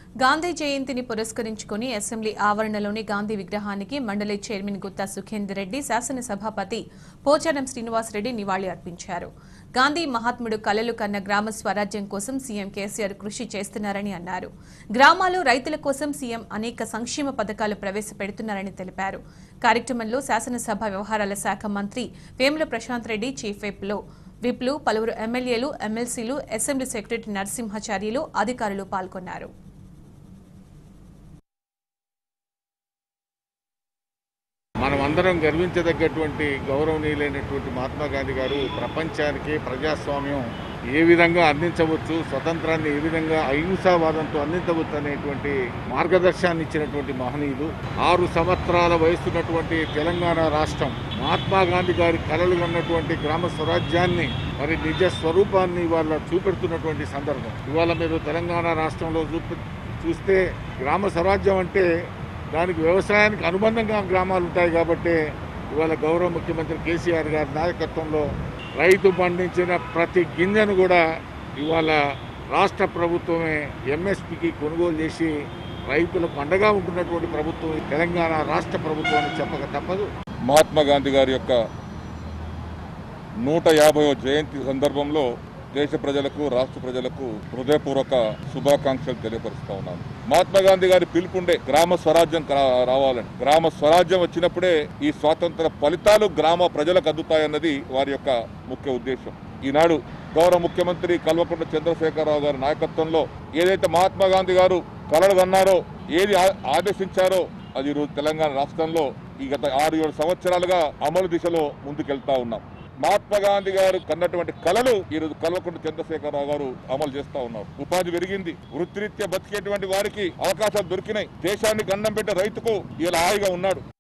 గాంధీ జయంతిని పురస్కరించుకుని అసెంబ్లీ ఆవరణలోని గాంధీ విగ్రహానికి మండలి చైర్మన్ గుత్తా సుఖేందర్ రెడ్డి శాసనసభాపతి పోచారం శ్రీనివాసరెడ్డి నివాళి అర్పించారు గాంధీ మహాత్ముడు కలలు కన్న గ్రామ స్వరాజ్యం కోసం సీఎం కేసీఆర్ కృషి చేస్తున్నారని అన్నారు గ్రామాలు రైతుల కోసం సీఎం అనేక సంక్షేమ పథకాలు ప్రవేశపెడుతున్నారని తెలిపారు కార్యక్రమంలో శాసనసభ వ్యవహారాల శాఖ మంత్రి వేముల ప్రశాంత్ రెడ్డి చీఫ్ విప్లో విప్లు పలువురు ఎమ్మెల్యేలు ఎమ్మెల్సీలు అసెంబ్లీ సెక్రటరీ నరసింహాచార్యులు అధికారులు పాల్గొన్నారు మనం అందరం గర్వించదగ్గటువంటి గౌరవనీయులైనటువంటి మహాత్మా గాంధీ గారు ప్రపంచానికి ప్రజాస్వామ్యం ఏ విధంగా అందించవచ్చు స్వతంత్రాన్ని ఏ విధంగా అహింసావాదంతో అందించవచ్చు అనేటువంటి మార్గదర్శనాన్ని ఇచ్చినటువంటి మహనీయులు ఆరు సంవత్సరాల వయసున్నటువంటి తెలంగాణ రాష్ట్రం మహాత్మా గాంధీ గారి కలలు ఉన్నటువంటి గ్రామ స్వరాజ్యాన్ని మరి నిజ స్వరూపాన్ని ఇవాళ చూపెడుతున్నటువంటి సందర్భం ఇవాళ మీరు తెలంగాణ రాష్ట్రంలో చూపి చూస్తే గ్రామ స్వరాజ్యం అంటే దానికి వ్యవసాయానికి అనుబంధంగా గ్రామాలు ఉంటాయి కాబట్టి ఇవాళ గౌరవ ముఖ్యమంత్రి కేసీఆర్ గారి నాయకత్వంలో రైతు పండించిన ప్రతి గింజను కూడా ఇవాళ రాష్ట్ర ప్రభుత్వమే ఎంఎస్పికి కొనుగోలు చేసి రైతులకు అండగా ఉంటున్నటువంటి ప్రభుత్వం ఈ తెలంగాణ రాష్ట్ర ప్రభుత్వం అని చెప్పక తప్పదు మహాత్మా గాంధీ గారి యొక్క నూట యాభైవ జయంతి సందర్భంలో దేశ ప్రజలకు రాష్ట్ర ప్రజలకు హృదయపూర్వక శుభాకాంక్షలు తెలియపరుస్తా ఉన్నాను మహాత్మా గాంధీ గారి పిలుపుండే గ్రామ స్వరాజ్యం రా- రావాలని గ్రామ స్వరాజ్యం వచ్చినప్పుడే ఈ స్వాతంత్ర ఫలితాలు గ్రామ ప్రజలకు అందుతాయన్నది వారి యొక్క ముఖ్య ఉద్దేశం ఈనాడు గౌరవ ముఖ్యమంత్రి కల్వకుంట్ల చంద్రశేఖరరావు గారి నాయకత్వంలో ఏదైతే మహాత్మా గాంధీ గారు కలలు కన్నారో ఏది ఆ- ఆదేశించారో అది ఈరోజు తెలంగాణ రాష్ట్రంలో ఈ గత ఆరు ఏడు సంవత్సరాలుగా అమలు దిశలో ముందుకెళ్తా ఉన్నాం మహాత్మా గాంధీ గారు కన్నటువంటి కళలు ఈరోజు కల్వకుంట్ల చంద్రశేఖరరావు గారు అమలు చేస్తా ఉన్నారు ఉపాధి పెరిగింది వృత్తిరీత్యా బతికేటువంటి వారికి అవకాశాలు దొరికినాయి దేశానికి అన్నం పెట్టే రైతుకు ఇలా హాయిగా ఉన్నాడు